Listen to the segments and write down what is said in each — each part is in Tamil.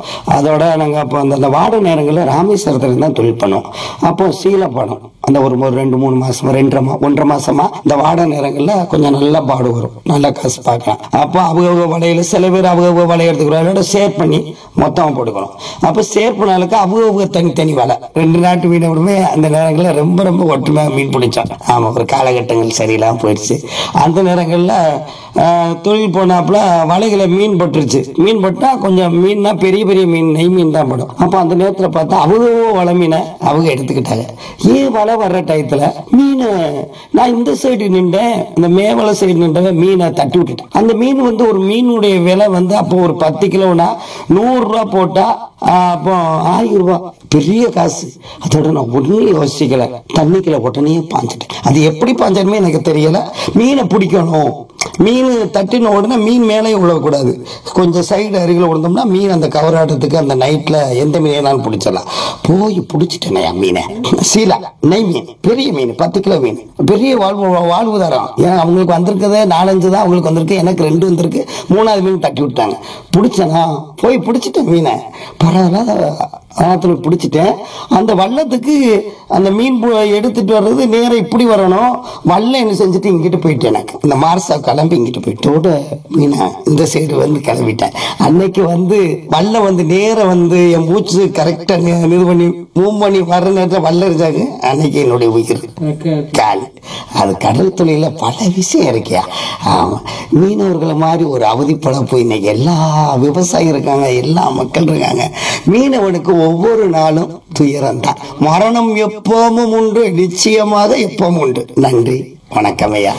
அதோட நாங்கள் அப்போ அந்த அந்த வாட நேரங்களில் ராமேஸ்வரத்தில் தான் தொழில் பண்ணுவோம் அப்போ சீலப்பாடம் அந்த ஒரு ஒரு ரெண்டு மூணு மாசமா ரெண்டரை மா ஒன்றரை மாசமா இந்த வாட நேரங்களில் கொஞ்சம் நல்லா பாடு வரும் நல்லா காசு பார்க்கலாம் அப்போ அவங்க வலையில சில பேர் அவங்க வலை எடுத்துக்கிறோம் ஷேர் பண்ணி மொத்தமாக போட்டுக்கிறோம் அப்போ ஷேர் பண்ணாலுக்கு அவங்க தனித்தனி வலை ரெண்டு நாட்டு மீனவருமே அந்த நேரங்களில் ரொம்ப ரொம்ப ஒற்றுமையாக மீன் பிடிச்சோம் ஆமாம் ஒரு காலகட்டங்கள் சரியில்லாம போயிடுச்சு அந்த நேரங்களில் தொழில் போனாப்புல வலைகளை மீன் பட்டுருச்சு மீன் பட்டா கொஞ்சம் மீன்னா பெரிய பெரிய மீன் நெய் மீன் தான் படும் அப்போ அந்த நேரத்தில் பார்த்தா அவங்க வலை மீனை அவங்க எடுத்துக்கிட்டாங்க ஏன் வலை வர்ற டயத்தில் மீன் நான் இந்த சைடு நின்றேன் இந்த மேவலை சைடு நின்றவன் மீனை தட்டி விட்டுட்டேன் அந்த மீன் வந்து ஒரு மீனுடைய விலை வந்து அப்போ ஒரு பத்து கிலோனா நூறுரூவா போட்டால் அப்போ ஆயிரம் ரூபாய் பெரிய காசு அதோட நான் ஒன்றும் யோசிக்கல தண்ணிக்குள்ள உடனே பாஞ்சிட்டேன் அது எப்படி பாஞ்சாலுமே எனக்கு தெரியல மீனை பிடிக்கணும் மீன் தட்டின உடனே மீன் மேலே விழக்கூடாது கொஞ்சம் சைடு அருகில் விழுந்தோம்னா மீன் அந்த கவராட்டத்துக்கு அந்த நைட்டில் எந்த மீனாலும் பிடிச்சிடலாம் போய் பிடிச்சிட்டேனே என் மீனை சீலா நெய் மீன் பெரிய மீன் பத்து கிலோ மீன் பெரிய வாழ்வு வாழ்வுதாரம் ஏன் அவங்களுக்கு வந்திருக்கதே நாலஞ்சு தான் அவங்களுக்கு வந்திருக்கு எனக்கு ரெண்டு வந்திருக்கு மூணாவது மீன் தட்டி விட்டாங்க பிடிச்சனா போய் பிடிச்சிட்டேன் மீனை பரவாயில்ல ஆத்துல பிடிச்சிட்டேன் அந்த வள்ளத்துக்கு அந்த மீன் பு- எடுத்துட்டு வர்றது நேரம் இப்படி வரணும் வல்லம் என்ன செஞ்சுட்டு இங்கிட்டு போயிட்டேன் எனக்கு இந்த மார்சா கிளம்பி இங்கிட்டு போயிட்டோட மீனா இந்த சைடு வந்து கிளம்பிட்டேன் அன்னைக்கு வந்து வல்லம் வந்து நேரம் வந்து என் மூச்சு கரெக்டாக இது பண்ணி மூவ் பண்ணி வர்ற நேரத்தில் வல்லம் இருந்தாங்க அன்னைக்கு என்னுடைய உயிர் கால் அது கடல் தொழில பல விஷயம் இருக்கியா ஆமா மீனவர்களை மாதிரி ஒரு அவதிப்பட போய் இன்னைக்கு எல்லா விவசாயி இருக்காங்க எல்லா மக்கள் இருக்காங்க மீனவனுக்கு ஒவ்வொரு நாளும் துயரம் தான் மரணம் எப்பவும் உண்டு நிச்சயமாக எப்பவும் உண்டு நன்றி வணக்கம் ஐயா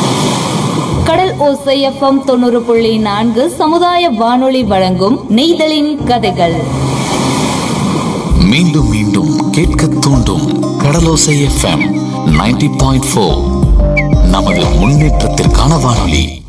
கடல் ஓசை எஃப்எம் தொண்ணூறு புள்ளி நான்கு சமுதாய வானொலி வழங்கும் நெய்தலின் கதைகள் மீண்டும் மீண்டும் கேட்க தூண்டும் Kadalosai FM ninety point four நமது முன்னேற்றத்திற்கான வானொலி